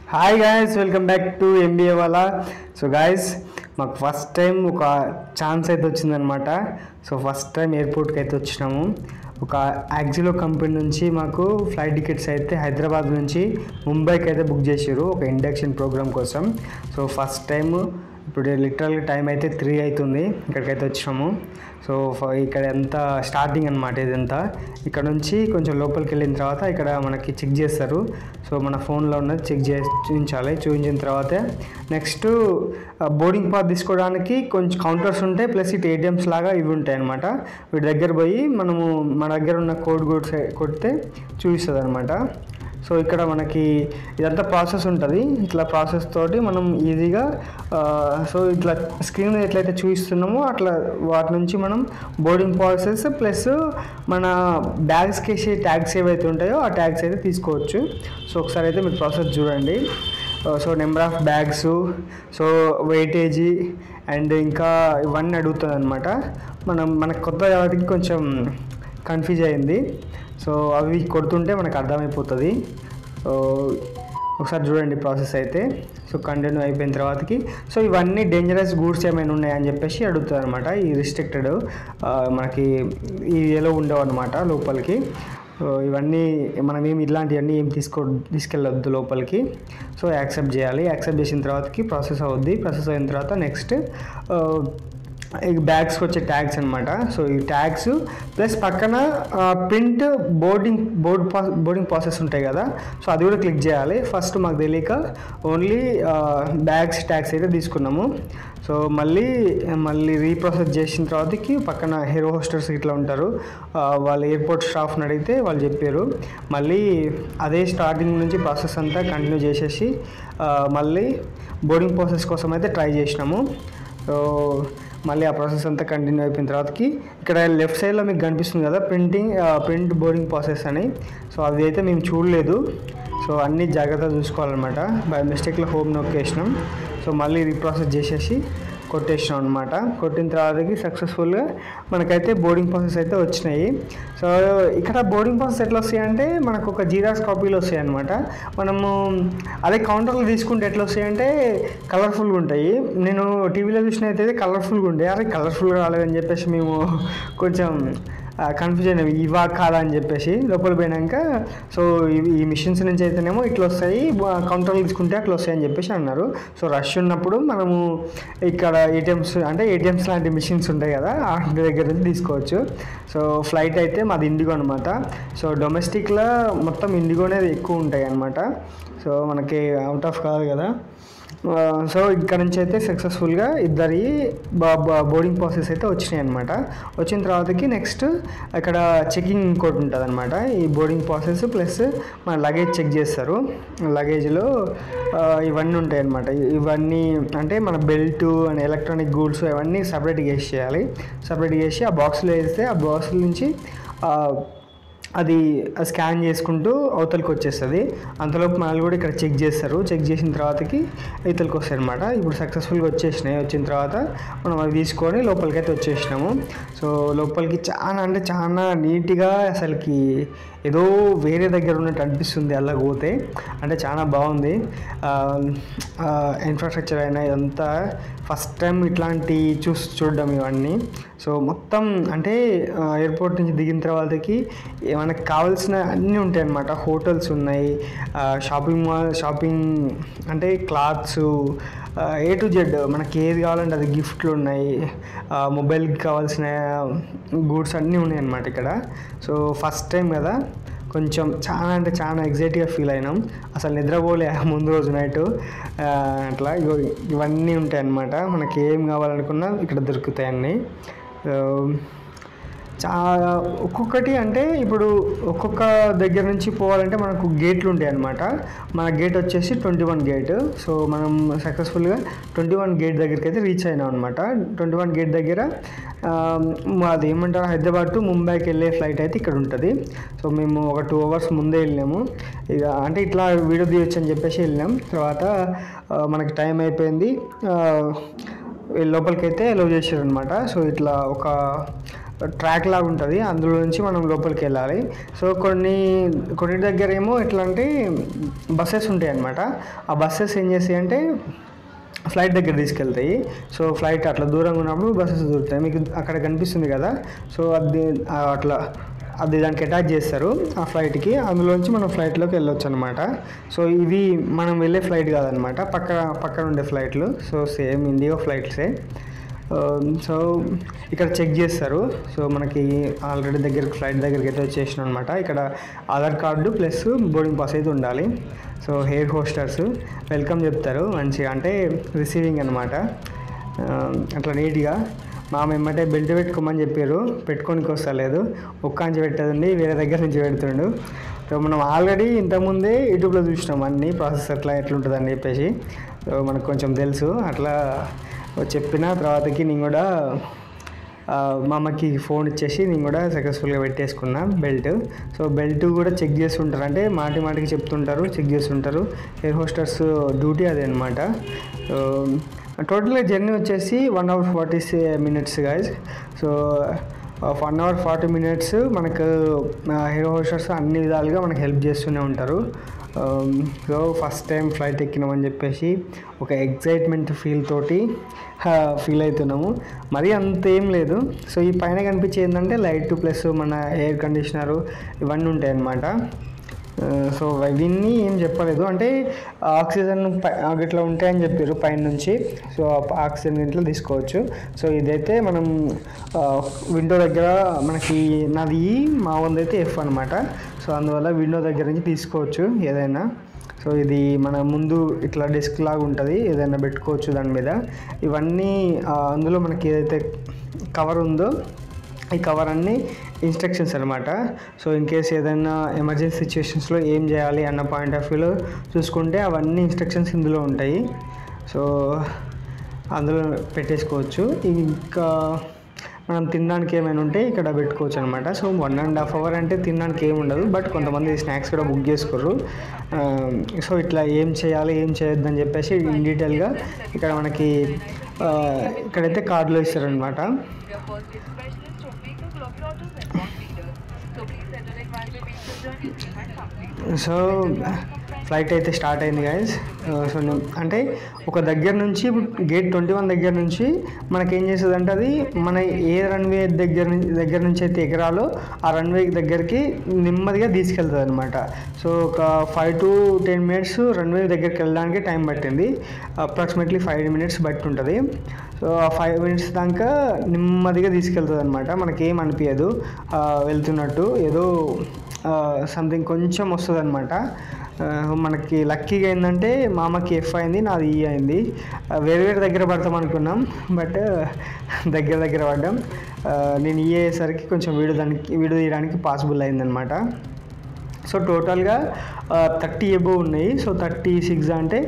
Hi guys welcome back to MBA వాళ్ళ so guys మాకు first time ఒక chance అయితే వచ్చిందనమాట సో ఫస్ట్ టైం ఎయిర్పోర్ట్కి అయితే వచ్చినాము ఒక యాక్సిలో కంపెనీ నుంచి మాకు ఫ్లైట్ టికెట్స్ అయితే హైదరాబాద్ నుంచి ముంబైకి అయితే బుక్ చేసారు ఒక ఇండక్షన్ ప్రోగ్రామ్ కోసం సో ఫస్ట్ టైం ఇప్పుడు లిటరల్గా టైం అయితే త్రీ అవుతుంది ఇక్కడికైతే వచ్చినాము సో ఫ- ఇక్కడ ఎంత స్టార్టింగ్ అనమాట ఇదంతా ఇక్కడ నుంచి కొంచెం లోపలికి వెళ్ళిన తర్వాత ఇక్కడ మనకి చెక్ చేస్తారు సో మన ఫోన్లో ఉన్నది చెక్ చే చూపించాలి చూపించిన తర్వాత నెక్స్ట్ బోర్డింగ్ పాస్ తీసుకోవడానికి కొంచెం కౌంటర్స్ ఉంటాయి ప్లస్ ఇటు ఏటీఎమ్స్ లాగా ఇవి ఉంటాయి అనమాట వీటి దగ్గర పోయి మనము మన దగ్గర ఉన్న కోడ్ కొడితే కొడితే చూపిస్తుంది అనమాట సో ఇక్కడ మనకి ఇదంతా ప్రాసెస్ ఉంటుంది ఇట్లా ప్రాసెస్ తోటి మనం ఈజీగా ఆ, సో ఇట్లా స్క్రీన్ ఎట్లయితే చూపిస్తున్నామో అట్లా వాటి నుంచి మనం బోర్డింగ్ ప్రాసెస్ ప్లస్ మన బ్యాగ్స్కి వేసే ట్యాగ్స్ ఏవైతే ఉంటాయో ఆ ట్యాగ్స్ అయితే తీసుకోవచ్చు సో ఒకసారి అయితే మీరు ప్రాసెస్ చూడండి so number of bags so weightage and ఇంకా ఇవన్నీ అడుగుతుంది అనమాట మనం మనకు కొత్త వాటికి కొంచెం కన్ఫ్యూజ్ అయింది సో అవి కొడుతుంటే మనకు అర్థమైపోతుంది సో ఒకసారి చూడండి ప్రాసెస్ అయితే సో కంటిన్యూ అయిపోయిన తర్వాతకి సో ఇవన్నీ డేంజరస్ గూడ్స్ ఏమైనా ఉన్నాయని చెప్పేసి అడుగుతుంది అనమాట ఈ రిస్ట్రిక్టెడ్ మనకి ఈ ఏలో ఉండవు అనమాట లోపలికి సో ఇవన్నీ మనం ఏమి ఇట్లాంటివన్నీ ఏం తీసుకో తీసుకెళ్ళొద్దు లోపలికి సో యాక్సెప్ట్ చేయాలి యాక్సెప్ట్ చేసిన తర్వాతకి ప్రాసెస్ అవుద్ది ప్రాసెస్ అయిన తర్వాత నెక్స్ట్ ఈ బ్యాగ్స్కి వచ్చే ట్యాగ్స్ అనమాట సో ఈ ట్యాగ్స్ ప్లస్ పక్కన print boarding board pass boarding process ఉంటాయి కదా సో అది కూడా క్లిక్ చేయాలి ఫస్ట్ మాకు తెలియక ఓన్లీ బ్యాగ్స్ ట్యాగ్స్ అయితే తీసుకున్నాము సో మళ్ళీ మళ్ళీ రీప్రాసెస్ చేసిన తర్వాతకి పక్కన హీరో హోస్టర్స్ ఇట్లా ఉంటారు ఆ, వాళ్ళ ఎయిర్పోర్ట్ స్టాఫ్ని అడిగితే వాళ్ళు చెప్పారు మళ్ళీ అదే స్టార్టింగ్ నుంచి ప్రాసెస్ అంతా కంటిన్యూ చేసేసి ఆ, మళ్ళీ బోర్డింగ్ ప్రాసెస్ కోసం అయితే ట్రై చేసినాము సో మళ్ళీ ఆ ప్రాసెస్ అంతా కంటిన్యూ అయిపోయిన తర్వాతకి ఇక్కడ లెఫ్ట్ సైడ్లో మీకు కనిపిస్తుంది కదా ప్రింటింగ్ ప్రింట్ బోర్డింగ్ ప్రాసెస్ అని సో అది అయితే మేము చూడలేదు సో అన్ని జాగ్రత్తగా చూసుకోవాలన్నమాట బై మిస్టేక్లో హోమ్ నొక్కేసినాం సో మళ్ళీ రీప్రాసెస్ చేసేసి కొట్టేసినాం అనమాట కొట్టిన తర్వాతకి సక్సెస్ఫుల్గా మనకైతే బోర్డింగ్ ప్రాసెస్ అయితే వచ్చినాయి సో ఇక్కడ బోర్డింగ్ ప్రాసెస్ ఎట్లా వస్తాయంటే మనకు ఒక జీరాక్స్ కాపీలు వస్తాయి అనమాట మనము అదే కౌంటర్లో తీసుకుంటే ఎట్లా వస్తాయంటే కలర్ఫుల్గా ఉంటాయి నేను టీవీలో చూసినట్టయితే కలర్ఫుల్గా ఉంటాయి అరే కలర్ఫుల్గా రాలేదని చెప్పేసి మేము కొంచెం కన్ఫ్యూజన్ ఇవా కాదా అని చెప్పేసి లోపల పోయినాక సో ఇవి ఈ మిషన్స్ నుంచి అయితేనేమో ఇట్లా వస్తాయి కౌంటర్లు తీసుకుంటే అట్లా వస్తాయి అని చెప్పేసి అన్నారు సో రష్ ఉన్నప్పుడు మనము ఇక్కడ ఏటీఎంస్ అంటే ఏటీఎంస్ లాంటి మిషన్స్ ఉంటాయి కదా వాటి దగ్గర నుంచి తీసుకోవచ్చు సో ఫ్లైట్ అయితే మాది ఇండిగో అనమాట సో డొమెస్టిక్లో మొత్తం ఇండిగోనే ఎక్కువ ఉంటాయి అనమాట సో మనకి అవుట్ ఆఫ్ కాదు కదా ఆ, సో ఇక్కడ నుంచి అయితే సక్సెస్ఫుల్గా ఇద్దరి బోర్డింగ్ ప్రాసెస్ అయితే వచ్చినాయి అనమాట వచ్చిన తర్వాతకి నెక్స్ట్ అక్కడ చెకింగ్ ఇంకోటి ఉంటుంది అనమాట ఈ బోర్డింగ్ ప్రాసెస్ ప్లస్ మన లగేజ్ చెక్ చేస్తారు లగేజ్లో ఇవన్నీ ఉంటాయి అనమాట ఇవన్నీ అంటే మన బెల్ట్ అండ్ ఎలక్ట్రానిక్ గూడ్స్ అవన్నీ సపరేట్గా వేసి చేయాలి సపరేట్గా వేసి ఆ బాక్స్లో వేస్తే ఆ బాక్స్ నుంచి ఆ, అది స్కాన్ చేసుకుంటూ అవతలకి వచ్చేస్తుంది అంతలోపు మనల్ని కూడా ఇక్కడ చెక్ చేస్తారు చెక్ చేసిన తర్వాతకి ఇతలకి వస్తాయి అనమాట ఇప్పుడు సక్సెస్ఫుల్గా వచ్చేసినాయి వచ్చిన తర్వాత మనం అవి తీసుకొని లోపలికి అయితే వచ్చేసినాము సో లోపలికి చాలా అంటే చాలా నీట్గా అసలుకి ఏదో వేరే దగ్గర ఉన్నట్టు అనిపిస్తుంది అలా పోతే అంటే చాలా బాగుంది ఇన్ఫ్రాస్ట్రక్చర్ అయినా ఇదంతా ఫస్ట్ టైం ఇట్లాంటి చూసి చూడడం ఇవన్నీ సో మొత్తం అంటే ఎయిర్పోర్ట్ నుంచి దిగిన తర్వాతకి మనకు కావాల్సిన అన్నీ ఉంటాయి అన్నమాట హోటల్స్ ఉన్నాయి షాపింగ్ మాల్ షాపింగ్ అంటే క్లాత్స్ ఏ టు జెడ్ మనకి ఏది కావాలంటే అది గిఫ్ట్లు ఉన్నాయి ఆ, మొబైల్కి కావాల్సిన గూడ్స్ అన్నీ ఉన్నాయి అన్నమాట ఇక్కడ సో ఫస్ట్ టైం కదా కొంచెం చాలా అంటే చాలా ఎగ్జైట్గా ఫీల్ అయినాం అసలు నిద్రపోలే ముందు రోజు నైట్ అట్లా ఇగో ఇవన్నీ ఉంటాయి అన్నమాట మనకి ఏం కావాలనుకున్నా ఇక్కడ దొరుకుతాయి అన్నీ సో, చాలా ఒక్కొక్కటి అంటే ఇప్పుడు ఒక్కొక్క దగ్గర నుంచి పోవాలంటే మనకు గేట్లు ఉంటాయి అన్నమాట మన గేట్ వచ్చేసి ట్వంటీ వన్ గేట్ సో మనం సక్సెస్ఫుల్గా ట్వంటీ వన్ గేట్ దగ్గరికి అయితే రీచ్ అయినాం అనమాట ట్వంటీ వన్ గేట్ దగ్గర ఆ, మాది ఏమంటారు హైదరాబాద్ టు ముంబైకి వెళ్ళే ఫ్లైట్ అయితే ఇక్కడ ఉంటుంది సో మేము ఒక టూ అవర్స్ ముందే వెళ్ళాము ఇక అంటే ఇట్లా వీడియో తీయొచ్చు అని చెప్పేసి వెళ్ళాం తర్వాత ఆ, మనకి టైం అయిపోయింది ఆ, లోపలికి అయితే అలౌ చేశారు అనమాట సో ఇట్లా ఒక ట్రాక్ లాగా ఉంటుంది అందులో నుంచి మనం లోపలికి వెళ్ళాలి సో కొన్ని కొన్ని దగ్గర ఏమో ఎట్లా అంటే బస్సెస్ ఉంటాయి అన్నమాట ఆ బస్సెస్ ఏం చేస్తాయి అంటే ఫ్లైట్ దగ్గర తీసుకెళ్తాయి సో ఫ్లైట్ అట్లా దూరంగా ఉన్నప్పుడు బస్సెస్ దొరుకుతాయి మీకు అక్కడ కనిపిస్తుంది కదా సో అది ఆ అట్లా అది దానికి అటాచ్ చేస్తారు ఆ ఫ్లైట్కి అందులోంచి మనం ఫ్లైట్లోకి వెళ్ళొచ్చు అనమాట సో ఇవి మనం వెళ్ళే ఫ్లైట్ కాదనమాట పక్క పక్కన ఉండే ఫ్లైట్లు సో సేమ్ ఇండిగో ఫ్లైట్సే సో ఇక్కడ చెక్ చేస్తారు సో మనకి ఆల్రెడీ దగ్గరికి ఫ్లైట్ దగ్గరికి అయితే వచ్చేసిన అనమాట ఇక్కడ Aadhaar card plus boarding pass అయితే ఉండాలి సో హెయిర్ హోస్టర్స్ వెల్కమ్ చెప్తారు మంచిగా అంటే రిసీవింగ్ అనమాట అట్లా నీట్గా మా ఎమ్మటే బెల్ట్ పెట్టుకోమని చెప్పారు పెట్టుకోనికి వస్తలేదు ఒక్క అంచి పెట్టదండి వేరే దగ్గర నుంచి పెడుతుండు సో మనం ఆల్రెడీ ఇంతకుముందే యూట్యూబ్లో చూసినాం అన్ని ప్రాసెస్ ఎట్లా ఎట్లుంటుందని చెప్పేసి సో మనకు కొంచెం తెలుసు అట్లా చెప్పిన తర్వాతకి నేను కూడా ఆ, మా అమ్మకి ఫోన్ ఇచ్చేసి నేను కూడా సక్సెస్ఫుల్గా పెట్టేసుకున్నా బెల్ట్ సో బెల్ట్ కూడా చెక్ చేస్తుంటారు అంటే మాటి మాటికి చెప్తుంటారు చెక్ చేస్తుంటారు ఎయిర్ హోస్టర్స్ డ్యూటీ అదే అనమాట టోటల్గా జర్నీ వచ్చేసి one hour forty minutes guys so one hour forty minutes మనకు హీరో హోస్టర్స్ అన్ని విధాలుగా మనకు హెల్ప్ చేస్తూనే ఉంటారు సో ఫస్ట్ టైం ఫ్లైట్ ఎక్కినామని చెప్పేసి ఒక ఎగ్జైట్మెంట్ ఫీల్ తోటి ఫీల్ అవుతున్నాము మరీ అంత ఏం లేదు సో ఈ పైన కనిపించే ఏంటంటే లైట్ ప్లస్ మన ఎయిర్ కండిషనరు ఇవన్నీ ఉంటాయి అన్నమాట సో ఇవన్నీ ఏం చెప్పలేదు అంటే ఆక్సిజన్ పై ఇట్లా ఉంటాయని చెప్పారు పైన నుంచి సో ఆక్సిజన్ ఇంట్లో తీసుకోవచ్చు సో ఇదైతే మనం విండో దగ్గర మనకి నాది ఈ, మా వందైతే ఎఫ్ అనమాట సో అందువల్ల విండో దగ్గర నుంచి తీసుకోవచ్చు ఏదైనా సో ఇది మన ముందు ఇట్లా డెస్క్ లాగా ఉంటుంది ఏదైనా పెట్టుకోవచ్చు దాని మీద ఇవన్నీ ఆ, అందులో మనకి ఏదైతే కవర్ ఉందో ఈ కవర్ అన్ని ఇన్స్ట్రక్షన్స్ అనమాట సో ఇన్ కేస్ ఏదైనా ఎమర్జెన్సీ సిచ్యువేషన్స్లో ఏం చేయాలి అన్న పాయింట్ ఆఫ్ వ్యూలో చూసుకుంటే అవన్నీ ఇన్స్ట్రక్షన్స్ ఇందులో ఉంటాయి సో అందులో పెట్టేసుకోవచ్చు ఇంకా మనం తినడానికి ఏమైనా ఉంటే ఇక్కడ పెట్టుకోవచ్చు అనమాట so one and half hour అంటే తినడానికి ఏమి ఉండదు బట్ కొంతమంది స్నాక్స్ కూడా బుక్ చేసుకోరు ఆ, సో ఇట్లా ఏం చేయాలి ఏం చేయొద్దు అని చెప్పేసి ఇన్ డీటెయిల్గా ఇక్కడ మనకి ఆ, ఇక్కడైతే కార్డులో ఇస్తారనమాట Your first aid specialist will make the gloves orders and bond readers. So please settle in while we make the journey safe and complete. So flight అయితే స్టార్ట్ అయింది గాయస్ సో నేను- అంటే ఒక దగ్గర నుంచి గేట్ ట్వంటీ వన్ దగ్గర నుంచి మనకేం చేస్తుంది అంటే అది మన ఏ రన్వే దగ్గర నుంచి దగ్గర నుంచి అయితే ఎగరాలో ఆ రన్వే దగ్గరికి నెమ్మదిగా తీసుకెళ్తుంది అనమాట సో ఒక five to ten minutes runway దగ్గరికి వెళ్ళడానికి టైం పట్టింది అప్రాక్సిమేట్లీ ఫైవ్ మినిట్స్ బట్టి ఉంటుంది సో ఆ ఫైవ్ మినిట్స్ దాకా నెమ్మదిగా తీసుకెళ్తుంది అనమాట మనకేం అనిపించదు ఆ, వెళ్తున్నట్టు ఏదో సంథింగ్ కొంచెం వస్తుంది అనమాట మనకి లక్కీగా ఏంటంటే మా అమ్మకి ఎఫ్ అయింది నాది ఈ అయింది ఆ, వేరే వేరే దగ్గర పడతాం అనుకున్నాం బట్ దగ్గర దగ్గర పడ్డాం ఆ, నేను ఈ అయ్యేసరికి కొంచెం వీడియో దానికి వీడియో తీయడానికి పాసిబుల్ అయిందనమాట సో టోటల్గా థర్టీ ఎబో ఉన్నాయి సో థర్టీ సిక్స్ అంటే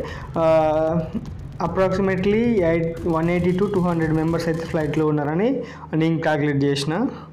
approximately eight one eighty to two hundred members అయితే ఫ్లైట్లో ఉన్నారని నేను క్యాలిక్యులేట్ చేసిన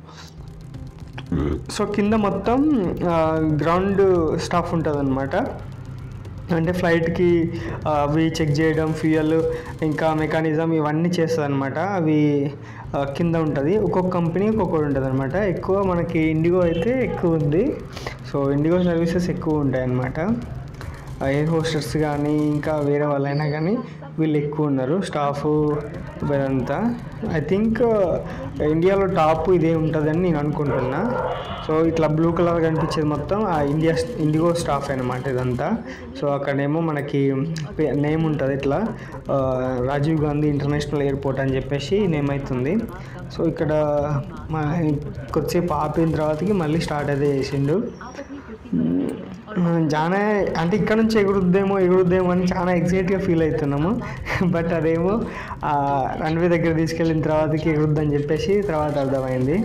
సో కింద మొత్తం గ్రౌండ్ స్టాఫ్ ఉంటుంది అనమాట అంటే ఫ్లైట్కి ఆ, అవి చెక్ చేయడం ఫ్యూయల్ ఇంకా మెకానిజం ఇవన్నీ చేస్తుంది అనమాట అవి ఆ, కింద ఉంటుంది ఒక్కొక్క కంపెనీ ఒక్కొక్కటి ఉంటుంది అనమాట ఎక్కువ మనకి ఇండిగో అయితే ఎక్కువ ఉంది సో ఇండిగో సర్వీసెస్ ఎక్కువ ఉంటాయి అన్నమాట ఎయిర్ హోస్టర్స్ కానీ ఇంకా వేరే వాళ్ళైనా కానీ వీళ్ళు ఎక్కువ ఉన్నారు స్టాఫ్ ఇదంతా ఐ థింక్ ఇండియాలో టాప్ ఇదే ఉంటుందని నేను అనుకుంటున్నా సో ఇట్లా బ్లూ కలర్ కనిపించేది మొత్తం ఆ ఇండియా ఇండిగో స్టాఫ్ అనమాట ఇదంతా సో అక్కడేమో మనకి నేమ్ ఉంటుంది ఇట్లా ఆ, రాజీవ్ గాంధీ ఇంటర్నేషనల్ ఎయిర్పోర్ట్ అని చెప్పేసి నేమ్ అవుతుంది సో ఇక్కడ మా కొద్దిసేపు ఆపిన తర్వాతకి మళ్ళీ స్టార్ట్ అయితే చేసిండు మ్మ్. చాలా అంటే ఇక్కడ నుంచి ఎగురుద్దేమో ఎగురుద్దేమో అని చాలా ఎగ్జైట్గా ఫీల్ అవుతున్నాము బట్ అదేమో రన్వే దగ్గర తీసుకెళ్ళిన తర్వాతకి ఎగురుద్దని చెప్పేసి తర్వాత అర్థమైంది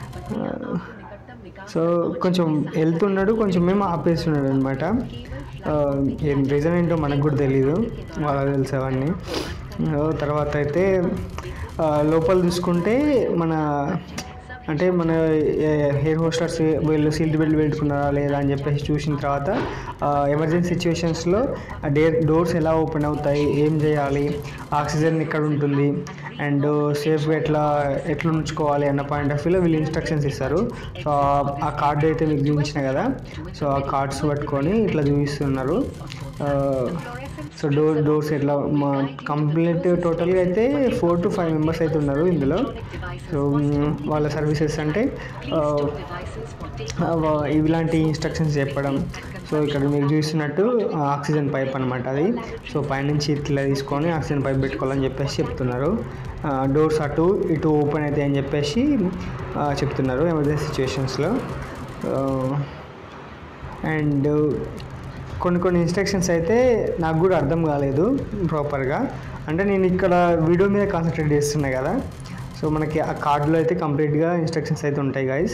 సో కొంచెం వెళ్తున్నాడు కొంచెం మేము ఆపేస్తున్నాడు అనమాట ఏం రీజన్ ఏంటో మనకు కూడా తెలియదు వాళ్ళకి తెలుసు అవన్నీ ఆ, తర్వాత అయితే ఆ, లోపల చూసుకుంటే మన అంటే మన హెయిర్ హోస్టర్స్ వీళ్ళు సీట్ బెల్ట్ పెట్టుకున్నారా లేదా అని చెప్పేసి చూసిన తర్వాత ఎమర్జెన్సీ సిచ్యువేషన్స్లో డే డోర్స్ ఎలా ఓపెన్ అవుతాయి ఏం చేయాలి ఆక్సిజన్ ఎక్కడ ఉంటుంది అండ్ సేఫ్గా ఎట్లా ఎట్లా ఉంచుకోవాలి అన్న పాయింట్ ఆఫ్ వ్యూలో వీళ్ళు ఇన్స్ట్రక్షన్స్ ఇస్తారు సో ఆ కార్డు అయితే మీకు చూపించిన కదా సో ఆ కార్డ్స్ పట్టుకొని ఇట్లా చూపిస్తున్నారు సో డోర్ డోర్స్ ఎట్లా మా కంప్లీట్ టోటల్గా అయితే ఫోర్ టు ఫైవ్ మెంబర్స్ అయితే ఉన్నారు ఇందులో సో మ్, వాళ్ళ సర్వీసెస్ అంటే ఆ, ఆ, వా- ఇలాంటి ఇన్స్ట్రక్షన్స్ చెప్పడం సో ఇక్కడ మీరు చూస్తున్నట్టు ఆక్సిజన్ పైప్ అనమాట అది సో పైనుంచి ఇట్లా తీసుకొని ఆక్సిజన్ పైప్ పెట్టుకోవాలని చెప్పేసి చెప్తున్నారు డోర్స్ అటు ఇటు ఓపెన్ అవుతాయి అని చెప్పేసి ఆ, చెప్తున్నారు ఎమర్జెన్సీ సిచ్యువేషన్స్లో అండ్ కొన్ని కొన్ని ఇన్స్ట్రక్షన్స్ అయితే నాకు కూడా అర్థం కాలేదు ప్రాపర్గా అంటే నేను ఇక్కడ వీడియో మీద కాన్సన్ట్రేట్ చేస్తున్నా కదా సో మనకి ఆ కార్డులో అయితే కంప్లీట్గా ఇన్స్ట్రక్షన్స్ అయితే ఉంటాయి గాయస్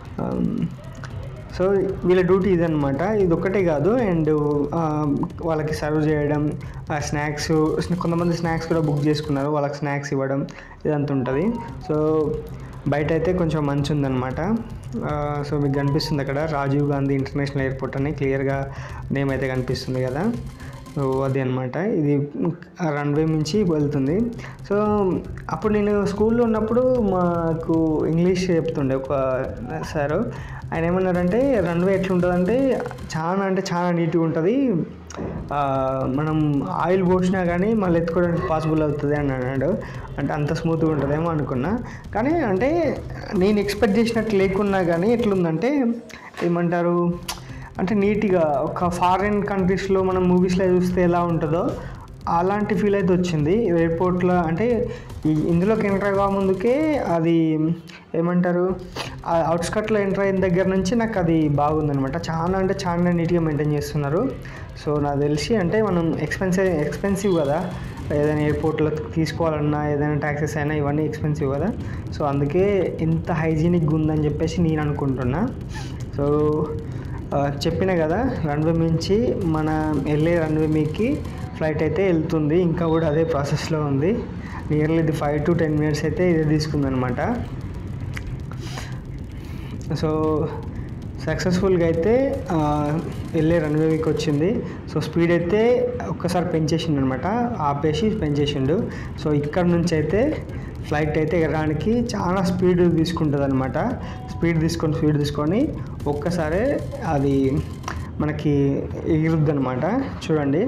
సో వీళ్ళ డ్యూటీ ఇదనమాట ఇది ఒక్కటే కాదు అండ్ వాళ్ళకి సర్వ్ చేయడం స్నాక్స్ కొంతమంది స్నాక్స్ కూడా బుక్ చేసుకున్నారు వాళ్ళకి స్నాక్స్ ఇవ్వడం ఇదంతా ఉంటుంది సో బయట అయితే కొంచెం మంచి ఉందన్నమాట ఆ, సో మీకు కనిపిస్తుంది అక్కడ రాజీవ్ గాంధీ ఇంటర్నేషనల్ ఎయిర్పోర్ట్ అని క్లియర్గా నేమ్ అయితే కనిపిస్తుంది కదా సో అది అనమాట ఇది రన్వే నుంచి వెళ్తుంది సో అప్పుడు నేను స్కూల్లో ఉన్నప్పుడు మాకు ఇంగ్లీష్ చెప్తుండే ఒక సారు ఆయన ఏమన్నారంటే రన్వే ఎట్లుంటుందంటే చాలా అంటే చాలా నీట్గా ఉంటుంది ఆ, మనం ఆయిల్ పోసినా కానీ మళ్ళీ ఎత్తుకోవడానికి పాసిబుల్ అవుతుంది అని అన్నాడు అంటే అంత స్మూత్గా ఉంటుందేమో అనుకున్నా కానీ అంటే నేను ఎక్స్పెక్ట్ చేసినట్టు లేకున్నా కానీ ఎట్లుందంటే ఏమంటారు అంటే నీట్గా ఒక ఫారిన్ కంట్రీస్లో మనం మూవీస్లో చూస్తే ఎలా ఉంటుందో అలాంటి ఫీల్ అయితే వచ్చింది ఎయిర్పోర్ట్లో అంటే ఈ ఇందులోకి ఎంటర్ అవ్వ ముందుకే అది ఏమంటారు అవుట్స్కట్లో ఎంటర్ అయిన దగ్గర నుంచి నాకు అది బాగుందనమాట చాలా అంటే చాలా నీట్గా మెయింటైన్ చేస్తున్నారు సో నాకు తెలిసి అంటే మనం ఎక్స్పెన్సివ్ ఎక్స్పెన్సివ్ కదా ఏదైనా ఎయిర్పోర్ట్లో తీసుకోవాలన్నా ఏదైనా ట్యాక్సెస్ అయినా ఇవన్నీ ఎక్స్పెన్సివ్ కదా సో అందుకే ఇంత హైజీనిక్గా ఉందని చెప్పేసి నేను అనుకుంటున్నా సో ఆ, చెప్పిన కదా రన్వే నుంచి మన వెళ్ళే రన్వే మీకి ఫ్లైట్ అయితే వెళ్తుంది ఇంకా కూడా అదే ప్రాసెస్లో ఉంది నియర్లీ ఇది ఫైవ్ టు టెన్ మినిట్స్ అయితే ఇదే తీసుకుందనమాట సో సక్సెస్ఫుల్గా అయితే ఆ, వెళ్ళే రన్వేకి వచ్చింది సో స్పీడ్ అయితే ఒక్కసారి పెంచేసిండు అనమాట ఆపేసి పెంచేసిండు సో ఇక్కడ నుంచి అయితే ఫ్లైట్ అయితే ఎగరడానికి చాలా స్పీడ్ తీసుకుంటుంది అనమాట స్పీడ్ తీసుకొని స్పీడ్ తీసుకొని ఒక్కసారే అది మనకి ఎగురుద్ది అనమాట చూడండి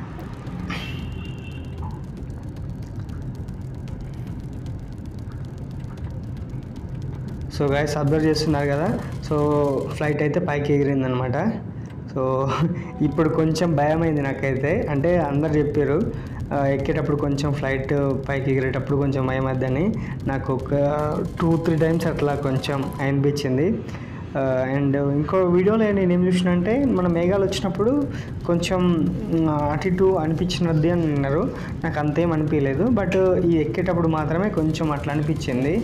సో గైస్ అబ్జర్వ్ చేస్తున్నారు కదా సో ఫ్లైట్ అయితే పైకి ఎగిరిందనమాట సో ఇప్పుడు కొంచెం భయమైంది నాకైతే అంటే అందరు చెప్పారు ఆ, ఎక్కేటప్పుడు కొంచెం ఫ్లైట్ పైకి ఎగిరేటప్పుడు కొంచెం భయం అవుద్దని నాకు ఒక టూ త్రీ టైమ్స్ అట్లా కొంచెం అనిపించింది అండ్ ఇంకో వీడియోలో నేను ఏం చూసిన అంటే మన మేఘాలు వచ్చినప్పుడు కొంచెం మ్, అటు ఇటు అనిపించినది అని అన్నారు నాకు అంతేం అనిపించలేదు బట్ ఈ ఎక్కేటప్పుడు మాత్రమే కొంచెం అట్లా అనిపించింది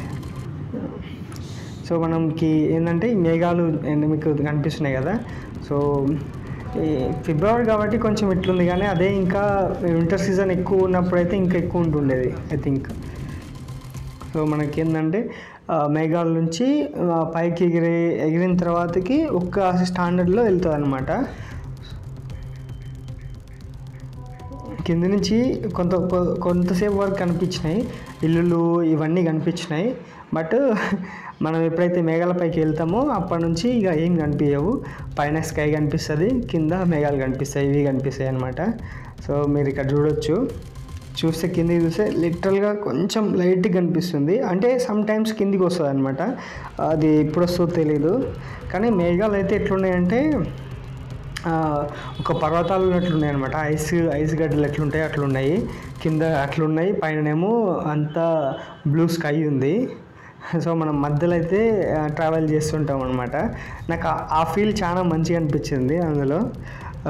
సో మనకి ఏంటంటే ఈ మేఘాలు ఏంటి మీకు కనిపిస్తున్నాయి కదా సో ఈ ఫిబ్రవరి కాబట్టి కొంచెం ఇట్లుంది కానీ అదే ఇంకా వింటర్ సీజన్ ఎక్కువ ఉన్నప్పుడు అయితే ఇంకా ఎక్కువ ఉంటుండేది ఐ థింక్ సో మనకి ఏంటంటే ఆ, మేఘాల నుంచి ఆ, పైకి ఎగిరి ఎగిరిన తర్వాతకి ఒక్క స్టాండర్డ్లో వెళ్తుంది అనమాట కింద నుంచి కొంత కొ- కొంతసేపు వరకు కనిపించినాయి ఇల్లులు ఇవన్నీ కనిపించినాయి బట్ మనం ఎప్పుడైతే మేఘాల పైకి వెళ్తామో అప్పటి నుంచి ఇక ఏం కనిపించవు పైన స్కై కనిపిస్తుంది కింద మేఘాలు కనిపిస్తాయి ఇవి కనిపిస్తాయి అనమాట సో మీరు ఇక్కడ చూడొచ్చు చూస్తే కిందికి చూస్తే లిటరల్గా కొంచెం లైట్గా కనిపిస్తుంది అంటే సమ్ టైమ్స్ కిందికి వస్తుంది అనమాట అది ఎప్పుడు వస్తుందో తెలీదు కానీ మేఘాలు అయితే ఎట్లున్నాయంటే ఆ, ఒక పర్వతాలు ఉన్నట్లున్నాయి అనమాట ఐస్ ఐస్ గడ్డలు ఎట్లుంటాయి అట్లున్నాయి కింద అట్లున్నాయి పైననేమో అంతా బ్లూ స్కై ఉంది సో మనం మధ్యలో అయితే ట్రావెల్ చేస్తుంటాం అనమాట నాకు ఆ- ఆ ఫీల్ చాలా మంచిగా అనిపించింది అందులో ఆ,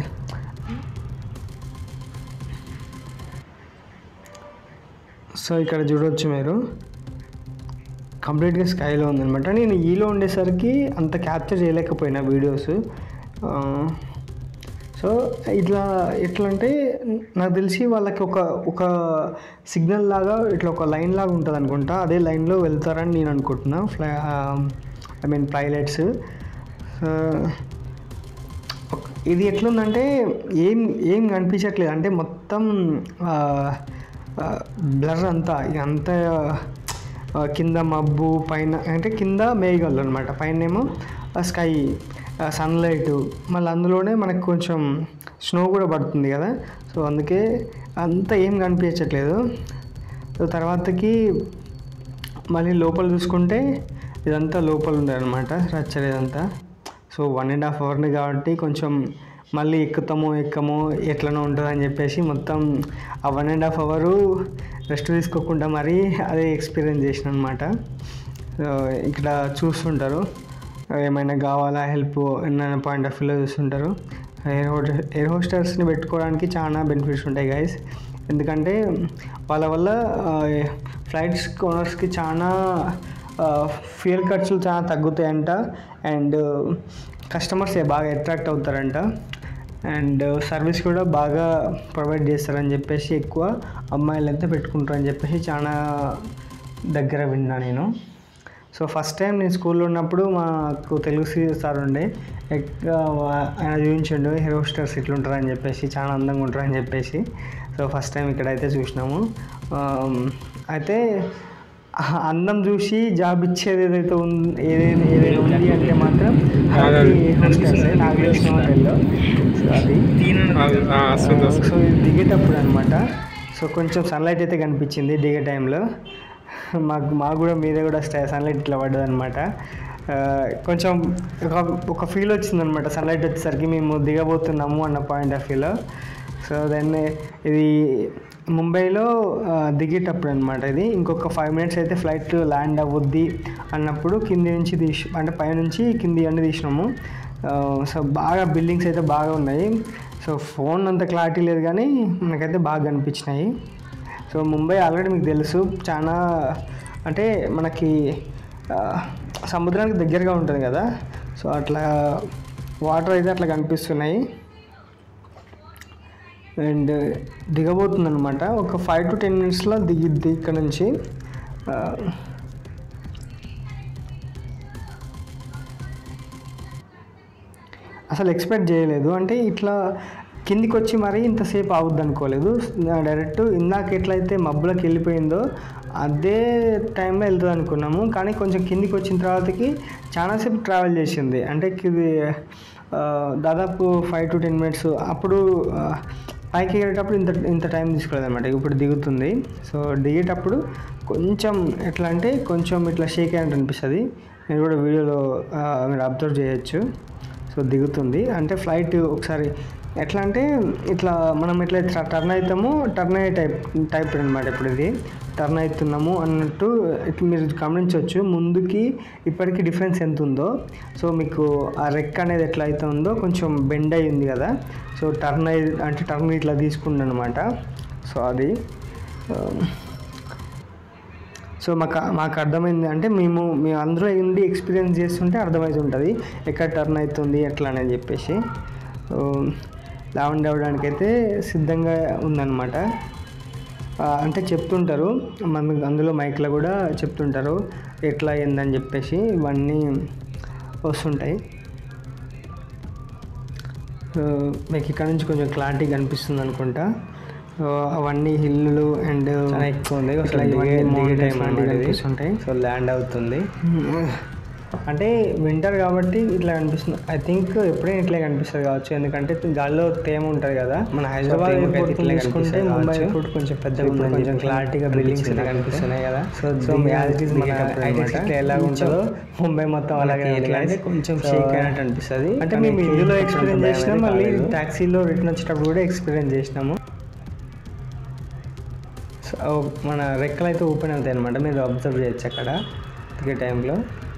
సో ఇక్కడ చూడవచ్చు మీరు కంప్లీట్గా స్కైలో ఉందన్నమాట నేను ఈలో ఉండేసరికి అంత క్యాప్చర్ చేయలేకపోయినా వీడియోస్ సో ఇట్లా ఎట్లా అంటే నాకు తెలిసి వాళ్ళకి ఒక ఒక సిగ్నల్ లాగా ఇట్లా ఒక లైన్ లాగా ఉంటుంది అనుకుంటా అదే లైన్లో వెళ్తారని నేను అనుకుంటున్నా ఫ్లై ఐ మీన్ పైలట్స్ ఇది ఎట్లుందంటే ఏం ఏం కనిపించట్లేదు అంటే మొత్తం బ్లర్ అంతా ఇక అంతా ఆ, కింద మబ్బు పైన అంటే కింద మేఘాలు అనమాట పైన ఏమో స్కై సన్లైట్ మళ్ళీ అందులోనే మనకు కొంచెం స్నో కూడా పడుతుంది కదా సో అందుకే అంతా ఏం కనిపించట్లేదు సో తర్వాతకి మళ్ళీ లోపల చూసుకుంటే ఇదంతా లోపల ఉంది అనమాట స్ట్రక్చర్ ఇదంతా సో వన్ అండ్ హాఫ్ అవర్ని కాబట్టి కొంచెం మళ్ళీ ఎక్కుతామో ఎక్కమో ఎట్లనో ఉంటుంది అని చెప్పేసి మొత్తం ఆ one and half hour rest తీసుకోకుండా మరీ అదే ఎక్స్పీరియన్స్ చేసిన అనమాట సో ఇక్కడ చూస్తుంటారు ఏమైనా కావాలా హెల్ప్ అన్న పాయింట్ ఆఫ్ వ్యూలో చూస్తుంటారు ఎయిర్ హో ఎయిర్ హోస్టర్స్ని పెట్టుకోవడానికి చాలా బెనిఫిట్స్ ఉంటాయి గైస్ ఎందుకంటే వాళ్ళ వల్ల ఫ్లైట్స్ ఓనర్స్కి చాలా ఫ్యూయల్ ఖర్చులు చాలా తగ్గుతాయంట అండ్ కస్టమర్స్ బాగా అట్రాక్ట్ అవుతారంట అండ్ సర్వీస్ కూడా బాగా ప్రొవైడ్ చేస్తారని చెప్పేసి ఎక్కువ అమ్మాయిలు అయితే పెట్టుకుంటారని చెప్పేసి చాలా దగ్గర విన్నా నేను సో ఫస్ట్ టైం నేను స్కూల్లో ఉన్నప్పుడు మాకు తెలుగు సి- సార్ ఉండే ఎక్కువ వా- ఆయన చూపించిండు హీరో స్టార్స్ ఇట్లుంటారని చెప్పేసి చాలా అందంగా ఉంటారని చెప్పేసి సో ఫస్ట్ టైం ఇక్కడైతే చూసినాము ఆమ్, అయితే ఆ అందం చూసి జాబ్ ఇచ్చేది ఏదైతే ఉంది ఏదైనా ఏదైనా ఉంది అంటే మాత్రం అది hostess ఏ. నాకు తెలిసిన వాళ్ళలో సో అది వస్తుంది వస్తుంది సో ఇది దిగేటప్పుడు అనమాట సో కొంచెం సన్లైట్ అయితే కనిపించింది దిగే టైంలో మాకు మాకు కూడా మీద కూడా సన్లైట్ ఇట్లా పడ్డది అనమాట కొంచెం ఒక ఒక ఫీల్ వచ్చింది అనమాట సన్లైట్ వచ్చేసరికి మేము దిగబోతున్నాము అన్న పాయింట్ ఆఫ్ వ్యూలో సో దెన్ ఇది ముంబైలో ఆ, దిగేటప్పుడు అనమాట ఇది ఇంకొక ఫైవ్ మినిట్స్ అయితే ఫ్లైట్ ల్యాండ్ అవ్వద్ది అన్నప్పుడు కింది నుంచి తీసి అంటే పైనుంచి కింది అన్ని తీసినాము ఆ, సో బాగా బిల్డింగ్స్ అయితే బాగా ఉన్నాయి సో ఫోన్ అంత క్లారిటీ లేదు కానీ మనకైతే బాగా కనిపించినాయి సో ముంబై ఆల్రెడీ మీకు తెలుసు చాలా అంటే మనకి ఆ, సముద్రానికి దగ్గరగా ఉంటుంది కదా సో అట్లా వాటర్ అయితే అట్లా కనిపిస్తున్నాయి అండ్ దిగబోతుంది అనమాట ఒక ఫైవ్ టు టెన్ మినిట్స్లో దిగిద్ది ఇక్కడ నుంచి ఆ, అసలు ఎక్స్పెక్ట్ చేయలేదు అంటే ఇట్లా కిందికి వచ్చి మరీ ఇంతసేపు ఆగుద్ది అనుకోలేదు డైరెక్ట్ ఇందాక ఎట్లయితే మబ్బులకు వెళ్ళిపోయిందో అదే టైంలో వెళ్తుంది అనుకున్నాము కానీ కొంచెం కిందికి వచ్చిన తర్వాతకి చాలాసేపు ట్రావెల్ చేసింది అంటే ఇది ఆ, దాదాపు ఫైవ్ టు టెన్ మినిట్స్ అప్పుడు ఆ, పైకి ఎగేటప్పుడు ఇంత ఇంత టైం తీసుకోలేదు అనమాట ఇప్పుడు దిగుతుంది సో దిగేటప్పుడు కొంచెం ఎట్లా అంటే కొంచెం ఇట్లా షేక్ అయినట్టు అనిపిస్తుంది మీరు కూడా వీడియోలో ఆ, మీరు అబ్జర్వ్ చేయొచ్చు సో దిగుతుంది అంటే ఫ్లైట్ ఒకసారి ఎట్లా అంటే ఇట్లా మనం ఎట్లా టర్న్ అవుతామో టర్న్ అయ్యే టైప్ టైప్ అనమాట ఇప్పుడు ఇది టర్న్ అవుతున్నాము అన్నట్టు ఇట్లా మీరు గమనించవచ్చు ముందుకి ఇప్పటికి డిఫరెన్స్ ఎంత ఉందో సో మీకు ఆ రెక్ అనేది ఎట్లా అయితే ఉందో కొంచెం బెండ్ అయి ఉంది కదా సో టర్న్ అయి అంటే టర్న్ ఇట్లా తీసుకుంది అనమాట సో అది ఆ, సో మాకు మాకు అర్థమైంది అంటే మేము మేము అందరూ ఉండి ఎక్స్పీరియన్స్ చేస్తుంటే అర్థమవుతూ ఉంటుంది ఎక్కడ టర్న్ అవుతుంది ఎట్లా అని చెప్పేసి సో, లావండ్ అవ్వడానికి అయితే సిద్ధంగా ఉందన్నమాట ఆ, అంటే చెప్తుంటారు మన అందులో మైక్లో కూడా చెప్తుంటారు ఎట్లా అయిందని చెప్పేసి ఇవన్నీ వస్తుంటాయి సో మీకు ఇక్కడ నుంచి కొంచెం క్లారిటీ కనిపిస్తుంది అనుకుంటా సో అవన్నీ హిల్లులు అండ్ చాలా ఎక్కువ ఉంది. ఇట్లా అసలు దిగే- ఇవన్నీ దిగే mountains time లాంటివి అన్నమాట ఇది. కనిపిస్తుంటాయి సో ల్యాండ్ అవుతుంది అంటే వింటర్ కాబట్టి ఇట్లా కనిపిస్తుంది ఐ థింక్ ఎప్పుడైనా ఇట్లే కనిపిస్తుంది కావచ్చు ఎందుకంటే గాల్లో తేమ ఉంటుంది కదా మన హైదరాబాద్ హైదరాబాద్ airport ఎయిర్పోర్ట్ ఇట్లే చూసుకుంటే కనిపిస్తుంది ముంబై కావచ్చు. ఎయిర్పోర్ట్ కొంచెం పెద్దగా ఇప్పుడు ఉందని కొంచెం చెప్పి క్లారిటీగా బిల్డింగ్స్ అనిపించింది అయితే కనిపిస్తున్నాయి కదా సో సో దిగే- యాజ్ ఇట్ ఈస్ మన దిగేటప్పుడు ఐటెక్స్ అన్నమాట. ఇట్లా ఎలా ఉంటుందో ముంబై మొత్తం అలాగే మనకి ఉంది ఎట్లా అంటే guys. కొంచెం సో షేక్ అయినట్టు అనిపిస్తుంది అంటే కానీ మేము ఇందులో ఎక్కి ఎక్స్పీరియన్స్ భయం చేసినాం అయితే మళ్ళీ కాలేదు. ట్యాక్సీలో రిటర్న్ వచ్చేటప్పుడు కూడా ఎక్స్పీరియన్స్ చేసినాము సో మన రెక్కలు అయితే ఓపెన్ అవుతాయి అనమాట మీరు అబ్జర్వ్ చేయొచ్చు అక్కడ దిగే టైంలో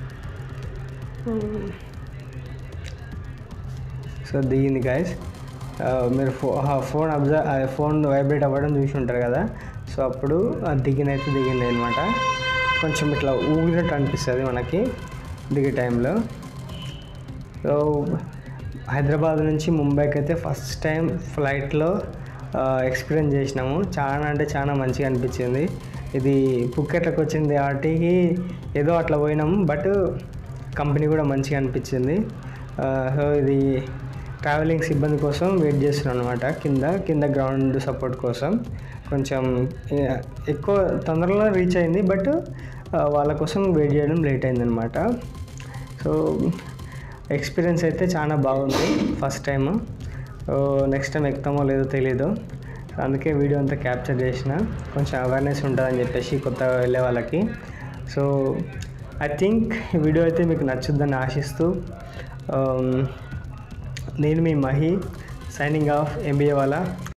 సో దిగింది గాయస్ మీరు ఫో ఫోన్ అబ్జర్వ్ ఫోన్ వైబ్రేట్ అవ్వడం చూసి ఉంటారు కదా సో అప్పుడు అది దిగినైతే దిగింది అనమాట కొంచెం ఇట్లా ఊగినట్టు అనిపిస్తుంది మనకి దిగే టైంలో సో హైదరాబాద్ నుంచి ముంబైకి అయితే ఫస్ట్ టైం ఫ్లైట్లో ఎక్స్పీరియన్స్ చేసినాము చాలా అంటే చాలా మంచిగా అనిపించింది ఇది పుక్కెట్లకు వచ్చింది వాటికి ఏదో అట్లా పోయినాము బట్ కంపెనీ కూడా మంచిగా అనిపించింది సో ఇది ట్రావెలింగ్ సిబ్బంది కోసం వెయిట్ చేస్తున్నాను అనమాట కింద కింద గ్రౌండ్ సపోర్ట్ కోసం కొంచెం ఏ- ఎక్కువ తొందరలో రీచ్ అయింది బట్ వాళ్ళ కోసం వెయిట్ చేయడం లేట్ అయిందనమాట సో ఎక్స్పీరియన్స్ అయితే చాలా బాగుంది ఫస్ట్ టైం నెక్స్ట్ టైం ఎక్కుతామో లేదో తెలీదు సో అందుకే వీడియో అంతా క్యాప్చర్ చేసిన కొంచెం అవేర్నెస్ ఉంటుందని చెప్పేసి కొత్తగా వెళ్ళే వాళ్ళకి సో ఐ థింక్ ఈ వీడియో అయితే మీకు నచ్చుద్దని ఆశిస్తూ um, నేను మీ మహి సైనింగ్ ఆఫ్ ఎంబీఏ వాళ్ళ